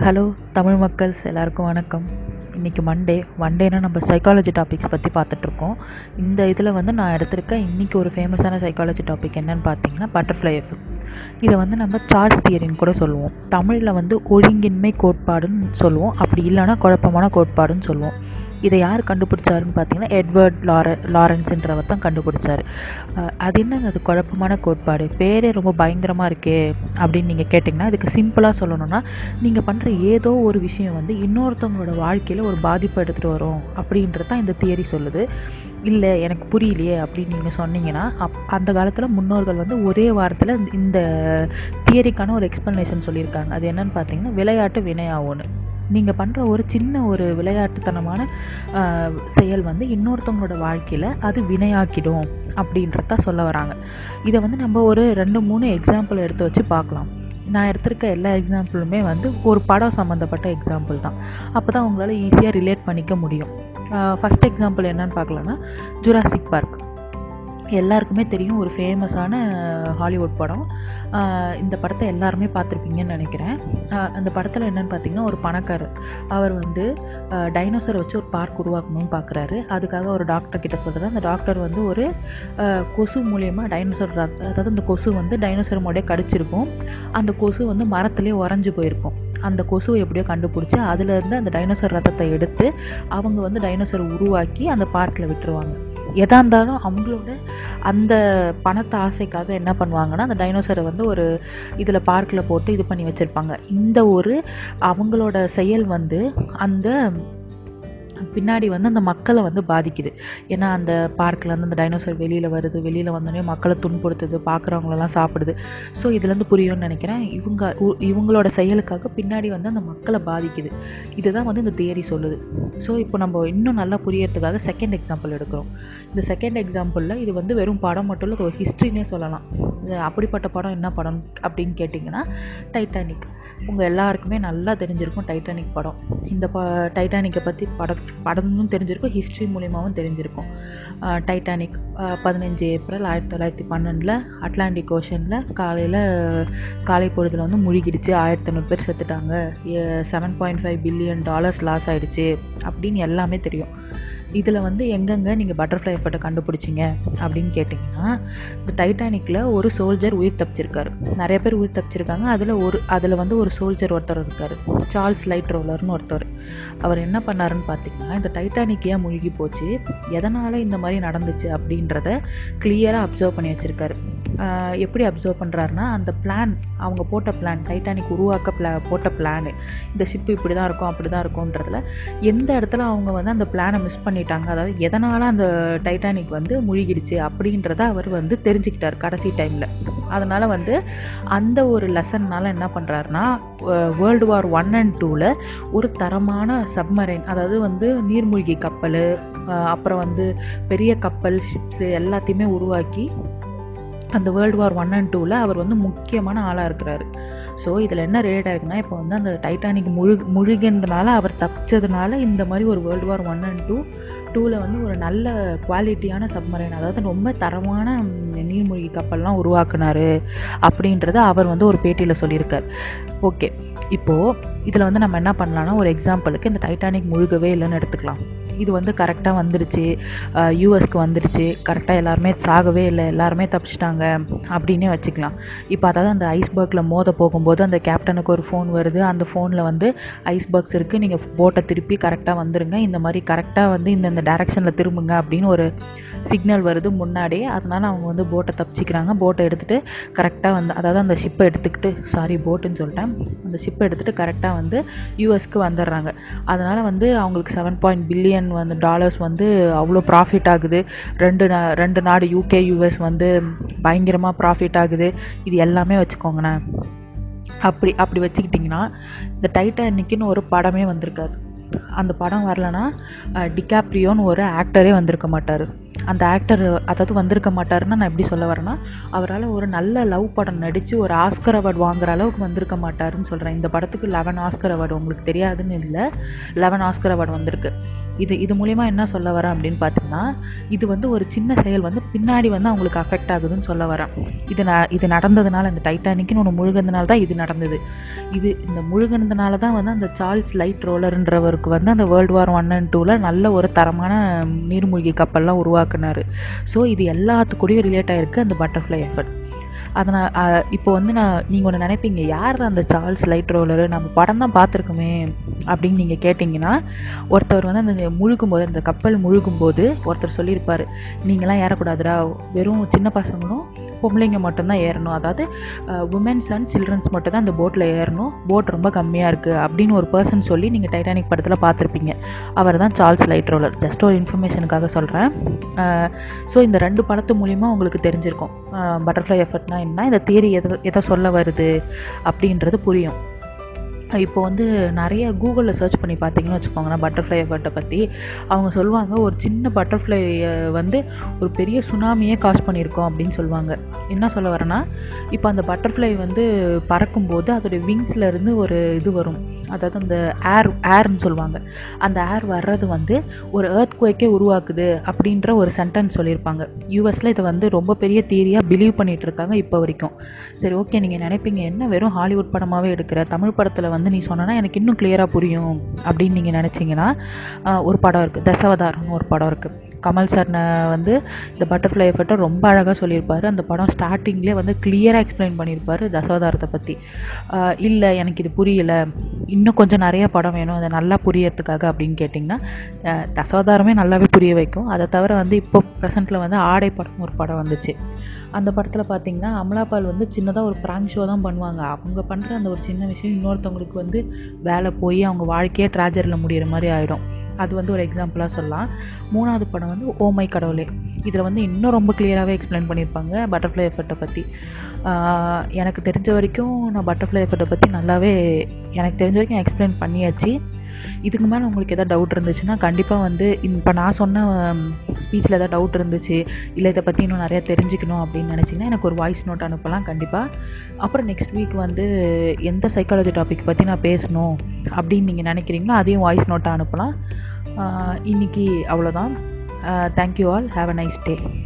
hello Tamil மக்கள்ஸ் எல்லாருக்கும் வணக்கம் இன்றைக்கி மண்டே மண்டேனா நம்ம சைக்காலஜி டாபிக்ஸ் பற்றி பார்த்துட்ருக்கோம் இந்த இதில் வந்து நான் எடுத்திருக்க இன்றைக்கி ஒரு ஃபேமஸான சைக்காலஜி டாபிக் என்னன்னு பார்த்தீங்கன்னா பட்டர்ஃப்ளை எஃபெக்ட் இதை வந்து நம்ம சார்ஜ் தியரின்னு கூட சொல்லுவோம் தமிழில் வந்து ஒழுங்கின்மை கோட்பாடுன்னு சொல்லுவோம் அப்படி இல்லைன்னா குழப்பமான கோட்பாடுன்னு சொல்லுவோம் இதை யார் கண்டுபிடிச்சாருன்னு பார்த்தீங்கன்னா எட்வர்ட் லார லாரன்ஸுன்றவர் தான் கண்டுபிடிச்சார் அது என்னங்க அது குழப்பமான கோட்பாடு பேரே ரொம்ப பயங்கரமாக இருக்கே அப்படின்னு நீங்கள் கேட்டிங்கன்னா இதுக்கு சிம்பிளாக சொல்லணும்னா நீங்கள் பண்ணுற ஏதோ ஒரு விஷயம் வந்து இன்னொருத்தவங்களோட வாழ்க்கையில் ஒரு பாதிப்பை எடுத்துகிட்டு வரும் அப்படின்றது தான் இந்த தியரி சொல்லுது இல்லை எனக்கு புரியலையே அப்படின்னு நீங்கள் சொன்னீங்கன்னா அப் அந்த காலத்தில் முன்னோர்கள் வந்து ஒரே வாரத்தில் இந்த தியரிக்கான ஒரு எக்ஸ்ப்ளனேஷன் சொல்லியிருக்காங்க அது என்னன்னு பார்த்தீங்கன்னா விளையாட்டு வினையாகும்னு நீங்கள் பண்ணுற ஒரு சின்ன ஒரு விளையாட்டுத்தனமான செயல் வந்து இன்னொருத்தவங்களோட வாழ்க்கையில் அது வினையாக்கிடும் அப்படின்றத சொல்ல வராங்க இதை வந்து நம்ம ஒரு ரெண்டு மூணு எக்ஸாம்பிள் எடுத்து வச்சு பார்க்கலாம் நான் எடுத்திருக்க எல்லா எக்ஸாம்பிளுமே வந்து ஒரு படம் சம்மந்தப்பட்ட எக்ஸாம்பிள் தான் அப்போ தான் உங்களால் ஈஸியாக ரிலேட் பண்ணிக்க முடியும் ஃபஸ்ட் எக்ஸாம்பிள் என்னன்னு பார்க்கலான்னா ஜுராசிக் பார்க் எல்லாருக்குமே தெரியும் ஒரு ஃபேமஸான ஹாலிவுட் படம் இந்த படத்தை எல்லாருமே பார்த்துருப்பீங்கன்னு நினைக்கிறேன் அந்த படத்தில் என்னென்னு பார்த்தீங்கன்னா ஒரு பணக்காரர் அவர் வந்து டைனோசரை வச்சு ஒரு பார்க் உருவாக்கணும்னு பார்க்குறாரு அதுக்காக ஒரு டாக்டர் கிட்ட சொல்கிறார் அந்த டாக்டர் வந்து ஒரு கொசு மூலியமாக டைனோசர் அதாவது அந்த கொசு வந்து டைனோசர் மூடைய கடிச்சிருக்கும் அந்த கொசு வந்து மரத்துலேயே உறைஞ்சி போயிருக்கும் அந்த கொசுவை எப்படியோ கண்டுபிடிச்சி அதுலேருந்து அந்த டைனோசர் ரத்தத்தை எடுத்து அவங்க வந்து டைனோசரை உருவாக்கி அந்த பார்க்கில் விட்டுருவாங்க எதா இருந்தாலும் அவங்களோட அந்த பணத்தை ஆசைக்காக என்ன பண்ணுவாங்கன்னா அந்த டைனோசரை வந்து ஒரு இதில் பார்க்கில் போட்டு இது பண்ணி வச்சுருப்பாங்க இந்த ஒரு அவங்களோட செயல் வந்து அந்த பின்னாடி வந்து அந்த மக்களை வந்து பாதிக்குது ஏன்னா அந்த பார்க்கில் வந்து அந்த டைனோசர் வெளியில் வருது வெளியில் வந்தோடனே மக்களை துன்புறுத்துது பார்க்குறவங்களெல்லாம் சாப்பிடுது ஸோ இதுலேருந்து புரியும்னு நினைக்கிறேன் இவங்க இவங்களோட செயலுக்காக பின்னாடி வந்து அந்த மக்களை பாதிக்குது இதுதான் வந்து இந்த தியரி சொல்லுது ஸோ இப்போ நம்ம இன்னும் நல்லா புரியறதுக்காக செகண்ட் எக்ஸாம்பிள் எடுக்கிறோம் இந்த செகண்ட் எக்ஸாம்பிளில் இது வந்து வெறும் படம் மட்டும் இல்லை இது ஒரு ஹிஸ்ட்ரினே சொல்லலாம் அப்படிப்பட்ட படம் என்ன படம் அப்படின்னு கேட்டிங்கன்னா டைட்டானிக் உங்கள் எல்லாருக்குமே நல்லா தெரிஞ்சிருக்கும் டைட்டானிக் படம் இந்த ப டைட்டானிக்கை பற்றி படம் படமும் தெரிஞ்சிருக்கும் ஹிஸ்ட்ரி மூலியமாகவும் தெரிஞ்சிருக்கும் டைட்டானிக் பதினஞ்சு ஏப்ரல் ஆயிரத்தி தொள்ளாயிரத்தி பன்னெண்டில் அட்லாண்டிக் ஓஷனில் காலையில் காலை பொழுதில் வந்து முழுகிடுச்சு ஆயிரத்தி ஐநூறு பேர் செத்துட்டாங்க seven point five billion dollars loss ஆகிடுச்சு அப்படின்னு எல்லாமே தெரியும் இதில் வந்து எங்கெங்கே நீங்கள் பட்டர்ஃப்ளை எஃபர்ட்டை கண்டுபிடிச்சிங்க அப்படின்னு கேட்டிங்கன்னா இந்த டைட்டானிக்கில் ஒரு சோல்ஜர் உயிர் தப்பிச்சிருக்காரு நிறைய பேர் உயிர் தப்பிச்சிருக்காங்க அதில் ஒரு அதில் வந்து ஒரு சோல்ஜர் ஒருத்தர் இருக்கார் சார்ல்ஸ் லைட் ரோலர்னு ஒருத்தர் அவர் என்ன பண்ணாருன்னு பார்த்தீங்கன்னா இந்த டைட்டானிக் ஏன் மூழ்கி போச்சு எதனால் இந்த மாதிரி நடந்துச்சு அப்படின்றத கிளியராக அப்சர்வ் பண்ணி வச்சுருக்காரு எப்படி அப்சர்வ் பண்ணுறாருனா அந்த பிளான் அவங்க போட்ட பிளான் டைட்டானிக் உருவாக்க பிளா போட்ட பிளானு இந்த ஷிப்பு இப்படி தான் இருக்கும் அப்படி தான் இருக்கும்ன்றதுல எந்த இடத்துல அவங்க வந்து அந்த பிளானை மிஸ் பண்ணிட்டாங்க அதாவது எதனால் அந்த டைட்டானிக் வந்து முழுகிடுச்சு அப்படின்றத அவர் வந்து தெரிஞ்சுக்கிட்டார் கடைசி டைமில் அதனால் வந்து அந்த ஒரு லெசன்னால் என்ன பண்ணுறாருனா வேர்ல்டு வார் ஒன் அண்ட் டூவில் ஒரு தரமான சப்மரைன் அதாவது வந்து நீர்மூழ்கி கப்பல் அப்புறம் வந்து பெரிய கப்பல் ஷிப்ஸு எல்லாத்தையுமே உருவாக்கி அந்த வேர்ல்டு வார் ஒன் அண்ட் டூவில் அவர் வந்து முக்கியமான ஆளாக இருக்கிறாரு ஸோ இதில் என்ன ரிலேட் ஆகிருக்குன்னா இப்போ வந்து அந்த டைட்டானிக் முழு முழுகின்றனால அவர் தப்பிச்சதுனால இந்த மாதிரி ஒரு world war one and two டூவில் வந்து ஒரு நல்ல குவாலிட்டியான சப்மரைன் அதாவது ரொம்ப தரமான நீர்மூழ்கி கப்பல்லாம் உருவாக்குனார் அப்படின்றத அவர் வந்து ஒரு பேட்டியில் சொல்லியிருக்கார் ஓகே இப்போது இதில் வந்து நம்ம என்ன பண்ணலான்னா ஒரு எக்ஸாம்பிளுக்கு இந்த டைட்டானிக் முழுகவே இல்லைன்னு எடுத்துக்கலாம் இது வந்து கரெக்டாக வந்துடுச்சு யூஎஸ்க்கு வந்துடுச்சு கரெக்டாக எல்லாருமே சாகவே இல்லை எல்லாருமே தப்பிச்சிட்டாங்க அப்படின்னே வச்சுக்கலாம் இப்போ அதாவது அந்த ஐஸ்பர்க்கில் மோத போகும்போது அந்த கேப்டனுக்கு ஒரு ஃபோன் வருது அந்த ஃபோனில் வந்து ஐஸ்பர்க்ஸ் இருக்குது நீங்கள் போட்டை திருப்பி கரெக்டாக வந்துடுங்க இந்த மாதிரி கரெக்டாக வந்து இந்த இந்த டேரெக்ஷனில் திரும்புங்க அப்படின்னு ஒரு சிக்னல் வருது முன்னாடியே அதனால் அவங்க வந்து போட்டை தப்பிச்சிக்கிறாங்க போட்டை எடுத்துகிட்டு கரெக்டாக வந்து அதாவது அந்த ஷிப்பை எடுத்துக்கிட்டு சாரி போட்டுன்னு சொல்லிட்டேன் அந்த ஷிப்பை எடுத்துகிட்டு கரெக்டாக வந்து யூஎஸ்க்கு வந்துடுறாங்க அதனால் வந்து அவங்களுக்கு செவன் பாயிண்ட் பில்லியன் வந்து டாலர்ஸ் வந்து அவ்வளோ ப்ராஃபிட் ஆகுது ரெண்டு நா ரெண்டு நாடு யூகே யூஎஸ் வந்து பயங்கரமாக ப்ராஃபிட் ஆகுது இது எல்லாமே வச்சுக்கோங்கண்ணே அப்படி அப்படி வச்சுக்கிட்டிங்கன்னா இந்த டைட்டானிக்குன்னு ஒரு படமே வந்திருக்காது அந்த படம் வரலனா டிகாப்ரியோன்னு ஒரு ஆக்டரே வந்திருக்க மாட்டார் அந்த ஆக்டர் அதாவது வந்திருக்க மாட்டாருன்னா நான் எப்படி சொல்ல வரேன்னா அவரால் ஒரு நல்ல லவ் படம் நடித்து ஒரு ஆஸ்கர் அவார்டு வாங்குற அளவுக்கு வந்திருக்க மாட்டாருன்னு சொல்கிறேன் இந்த படத்துக்கு லெவன் ஆஸ்கர் அவார்டு உங்களுக்கு தெரியாதுன்னு இல்லை லெவன் ஆஸ்கர் அவார்டு வந்திருக்கு இது இது மூலிமா என்ன சொல்ல வரேன் அப்படின்னு பார்த்தீங்கன்னா இது வந்து ஒரு சின்ன செயல் வந்து பின்னாடி வந்து அவங்களுக்கு அஃபெக்ட் ஆகுதுன்னு சொல்ல வரேன் இது ந இது நடந்ததுனால இந்த டைட்டானிக்னு ஒன்று முழுகிறதுனால தான் இது நடந்தது இது இந்த முழுகினதுனால தான் வந்து அந்த சார்ல்ஸ் லைட் ரோலர்ன்றவருக்கு வந்து அந்த வேர்ல்டு வார் ஒன் அண்ட் டூவில் நல்ல ஒரு தரமான நீர்மூழ்கி கப்பல்லாம் உருவாக்குனார் ஸோ இது எல்லாத்துக்கூடயும் ரிலேட் ஆகிருக்கு அந்த பட்டர்ஃப்ளை எஃபர்ட் அதனால் இப்போ வந்து நான் நீங்கள் ஒன்று நினைப்பீங்க யார் அந்த சார்ல்ஸ் லைட் ரோலரு நம்ம படம் தான் பார்த்துருக்கோமே அப்படின்னு நீங்கள் கேட்டிங்கன்னா ஒருத்தர் வந்து அந்த முழுகும்போது அந்த கப்பல் முழுகும்போது ஒருத்தர் சொல்லியிருப்பார் நீங்களாம் ஏறக்கூடாதுடா வெறும் சின்ன பசங்களும் பொம்பளைங்க மட்டும்தான் ஏறணும் அதாவது உமன்ஸ் அண்ட் சில்ட்ரன்ஸ் மட்டும் தான் அந்த போட்டில் ஏறணும் போட் ரொம்ப கம்மியாக இருக்குது அப்படின்னு ஒரு பர்சன் சொல்லி நீங்கள் டைட்டானிக் படத்தில் பார்த்துருப்பீங்க அவர் தான் சார்ல்ஸ் லைட் ரோலர் ஜஸ்ட் ஒரு இன்ஃபர்மேஷனுக்காக சொல்கிறேன் ஸோ இந்த ரெண்டு படத்து மூலிமா உங்களுக்கு தெரிஞ்சிருக்கும் பட்டர்ஃப்ளை எஃபர்ட்னா என்ன இந்த தியரி எதை எதை சொல்ல வருது அப்படின்றது புரியும் இப்போ வந்து நிறைய கூகுளில் சர்ச் பண்ணி பார்த்தீங்கன்னு வச்சுக்கோங்களேன் பட்டர்ஃப்ளை எஃபர்ட்டை பற்றி அவங்க சொல்லுவாங்க ஒரு சின்ன பட்டர்ஃப்ளை வந்து ஒரு பெரிய சுனாமியே காஸ் பண்ணியிருக்கோம் அப்படின்னு சொல்லுவாங்க என்ன சொல்ல வரேன்னா இப்போ அந்த பட்டர்ஃப்ளை வந்து பறக்கும்போது அதோடைய விங்ஸில் இருந்து ஒரு இது வரும் அதாவது அந்த ஏர் ஏர்னு சொல்லுவாங்க அந்த ஏர் வர்றது வந்து ஒரு ஏர்த் குவைக்கே உருவாக்குது அப்படின்ற ஒரு சென்டென்ஸ் சொல்லியிருப்பாங்க யூஎஸில் இதை வந்து ரொம்ப பெரிய தீரியாக பிலீவ் பண்ணிகிட்டு இருக்காங்க இப்போ வரைக்கும் சரி ஓகே நீங்கள் நினைப்பீங்க என்ன வெறும் ஹாலிவுட் படமாகவே எடுக்கிற தமிழ் படத்தில் வந்து நீ சொன்னா எனக்கு இன்னும் கிளியராக புரியும் அப்படின்னு நீங்கள் நினச்சிங்கன்னா ஒரு படம் இருக்குது தசவதாரம்னு ஒரு படம் இருக்குது கமல் சார் வந்து இந்த பட்டர்ஃப்ளை எஃபர்ட்டை ரொம்ப அழகாக சொல்லியிருப்பார் அந்த படம் ஸ்டார்டிங்லேயே வந்து கிளியராக எக்ஸ்பிளைன் பண்ணியிருப்பார் தசவதாரத்தை பற்றி இல்லை எனக்கு இது புரியலை இன்னும் கொஞ்சம் நிறைய படம் வேணும் அதை நல்லா புரியறதுக்காக அப்படின்னு கேட்டிங்கன்னா தசவதாரமே நல்லாவே புரிய வைக்கும் அதை தவிர வந்து இப்போ ப்ரெசென்ட்டில் வந்து ஆடை படம் ஒரு படம் வந்துச்சு அந்த படத்தில் பார்த்தீங்கன்னா அமலாபால் வந்து சின்னதாக ஒரு ப்ராங்க் ஷோ தான் பண்ணுவாங்க அவங்க பண்ணுற அந்த ஒரு சின்ன விஷயம் இன்னொருத்தவங்களுக்கு வந்து வேலை போய் அவங்க வாழ்க்கையே ட்ராஜரில் முடிகிற மாதிரி ஆகிடும் அது வந்து ஒரு எக்ஸாம்பிளாக சொல்லலாம் மூணாவது படம் வந்து ஓமை கடவுளே இதில் வந்து இன்னும் ரொம்ப கிளியராகவே எக்ஸ்பிளைன் பண்ணியிருப்பாங்க பட்டர்ஃப்ளை எஃபெக்ட்டை பற்றி எனக்கு தெரிஞ்ச வரைக்கும் நான் பட்டர்ஃப்ளை எஃபெக்ட்டை பற்றி நல்லாவே எனக்கு தெரிஞ்ச வரைக்கும் எக்ஸ்பிளைன் பண்ணியாச்சு இதுக்கு மேலே உங்களுக்கு எதாவது டவுட் இருந்துச்சுன்னா கண்டிப்பாக வந்து இப்போ நான் சொன்ன ஸ்பீச்சில் எதாவது டவுட் இருந்துச்சு இல்லை இதை பற்றி இன்னும் நிறையா தெரிஞ்சுக்கணும் அப்படின்னு நினச்சிங்கன்னா எனக்கு ஒரு வாய்ஸ் நோட் அனுப்பலாம் கண்டிப்பாக அப்புறம் நெக்ஸ்ட் வீக் வந்து எந்த சைக்காலஜி டாபிக் பற்றி நான் பேசணும் அப்படின்னு நீங்கள் நினைக்கிறீங்களோ அதையும் வாய்ஸ் நோட்டாக அனுப்பலாம் இன்றைக்கி அவ்வளோதான் thank you all have a nice day